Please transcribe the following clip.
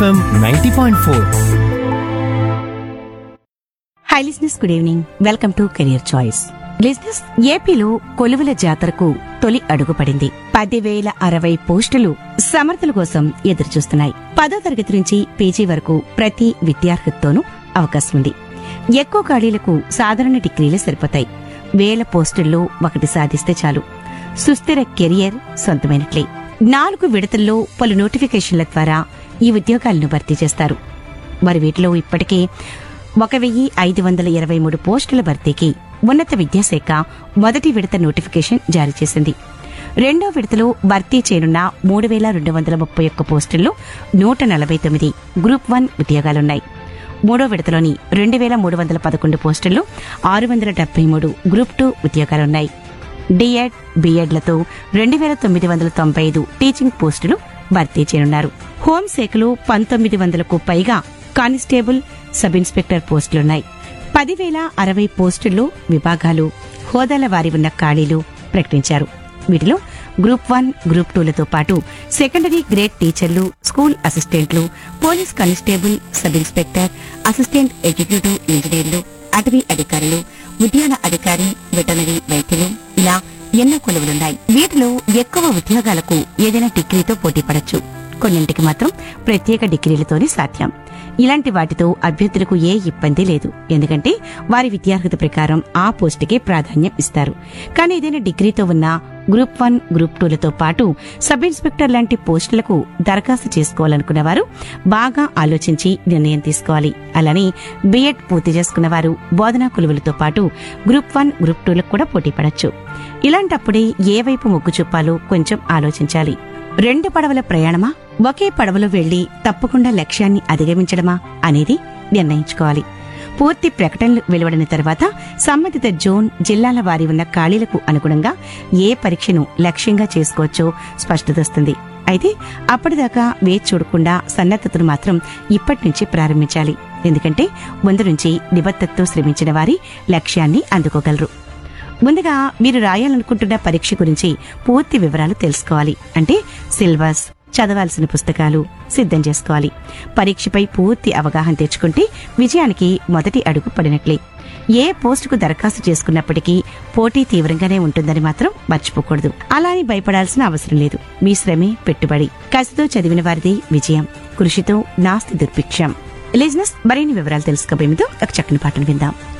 FM ninety point four hi listeners good evening welcome to career choice listeners ఏపీలో కొలువుల జాతరకు తొలి అడుగు పడింది పదివేల అరవై పోస్టులు సమర్థుల కోసం ఎదురుచూస్తున్నాయి పదో తరగతి నుంచి పీజీ వరకు ప్రతి విద్యార్హతతోనూ అవకాశం ఉంది ఎక్కువ ఖాళీలకు సాధారణ డిగ్రీలే సరిపోతాయి వేల పోస్టుల్లో ఒకటి సాధిస్తే చాలు సుస్థిర కెరియర్ సొంతమైనట్లే నాలుగు విడతల్లో పలు నోటిఫికేషన్ల ద్వారా ఈ ఉద్యోగాలను భర్తీ చేస్తారు మరి వీటిలో ఇప్పటికే ఒక వెయ్యి ఐదు వందల ఇరవై మూడు పోస్టుల భర్తీకి ఉన్నత విద్యాశాఖ మొదటి విడత నోటిఫికేషన్ జారీ చేసింది రెండో విడతలో భర్తీ చేయనున్న మూడు వేల రెండు వందల ముప్పై ఒక్క పోస్టుల్లో నూట నలభై తొమ్మిది గ్రూప్ వన్ ఉద్యోగాలున్నాయి మూడో విడతలోని రెండు వేల మూడు వందల పదకొండు పోస్టుల్లో ఆరు వందల డెబ్బై మూడు గ్రూప్ టూ ఉద్యోగాలున్నాయి డిఎడ్ బిఎడ్లతో రెండు వేల తొమ్మిది వందల తొంభై ఐదు టీచింగ్ పోస్టులు భర్తీ చేయనున్నారు హోంశాఖలో పంతొమ్మిది వందలకు పైగా కానిస్టేబుల్ సబ్ ఇన్స్పెక్టర్ పోస్టులున్నాయి పదివేల అరవై పోస్టుల్లో విభాగాలు హోదాల వారి ఉన్న ఖాళీలు ప్రకటించారు వీటిలో గ్రూప్ వన్ గ్రూప్ టూలతో పాటు సెకండరీ గ్రేడ్ టీచర్లు స్కూల్ అసిస్టెంట్లు police constable sub inspector assistant executive ఇంజనీర్లు అటవీ అధికారులు ఉద్యాన అధికారి వెటనరీ వైద్యులు ఇలా ఎన్నో కొలువులున్నాయి వీటిలో ఎక్కువ ఉద్యోగాలకు ఏదైనా డిగ్రీతో పోటీ పడచ్చు కొన్నింటికి మాత్రం ప్రత్యేక డిగ్రీలతోనే సాధ్యం ఇలాంటి వాటితో అభ్యర్థులకు ఏ ఇబ్బంది లేదు ఎందుకంటే వారి విద్యార్హత ప్రకారం ఆ పోస్టుకే ప్రాధాన్యం ఇస్తారు కానీ ఏదైనా డిగ్రీతో ఉన్న గ్రూప్ వన్ గ్రూప్ టూలతో పాటు సబ్ ఇన్స్పెక్టర్ లాంటి పోస్టులకు దరఖాస్తు చేసుకోవాలనుకున్న వారు బాగా ఆలోచించి నిర్ణయం తీసుకోవాలి అలానే బీఎడ్ పూర్తి చేసుకున్న వారు బోధనా కొలువులతో పాటు గ్రూప్ వన్ గ్రూప్ టూలకు కూడా పోటీ పడచ్చు ఇలాంటప్పుడే ఏ వైపు మొగ్గు చూపాలో కొంచెం ఆలోచించాలి రెండు పడవల ప్రయాణమా ఒకే పడవలో వెళ్లి తప్పకుండా లక్ష్యాన్ని అధిగమించడమా అనేది నిర్ణయించుకోవాలి పూర్తి ప్రకటనలు వెలువడిన తర్వాత సంబంధిత జోన్ జిల్లాల వారి ఉన్న ఖాళీలకు అనుగుణంగా ఏ పరీక్షను లక్ష్యంగా చేసుకోవచ్చో స్పష్టత వస్తుంది అయితే అప్పటిదాకా వేచి చూడకుండా సన్నద్ధతను మాత్రం ఇప్పటి నుంచి ప్రారంభించాలి ఎందుకంటే ముందు నుంచి నిబద్ధతతో శ్రమించిన వారి లక్ష్యాన్ని అందుకోగలరు ముందుగా మీరు రాయాలనుకుంటున్న పరీక్ష గురించి పూర్తి వివరాలు తెలుసుకోవాలి అంటే సిలబస్ చదవాల్సిన పుస్తకాలు సిద్ధం చేసుకోవాలి పరీక్షపై పూర్తి అవగాహన తెచ్చుకుంటే విజయానికి మొదటి అడుగు పడినట్లే ఏ పోస్టుకు దరఖాస్తు చేసుకున్నప్పటికీ పోటీ తీవ్రంగానే ఉంటుందని మాత్రం మర్చిపోకూడదు అలాని భయపడాల్సిన అవసరం లేదు మీ శ్రమే పెట్టుబడి కసితో చదివిన వారిది విజయం కృషితో నాస్తి దుర్భిక్షం లిజినెస్ మరిన్ని వివరాలు తెలుసుకోబోయే ముందు ఒక చక్కని పాటను విందాం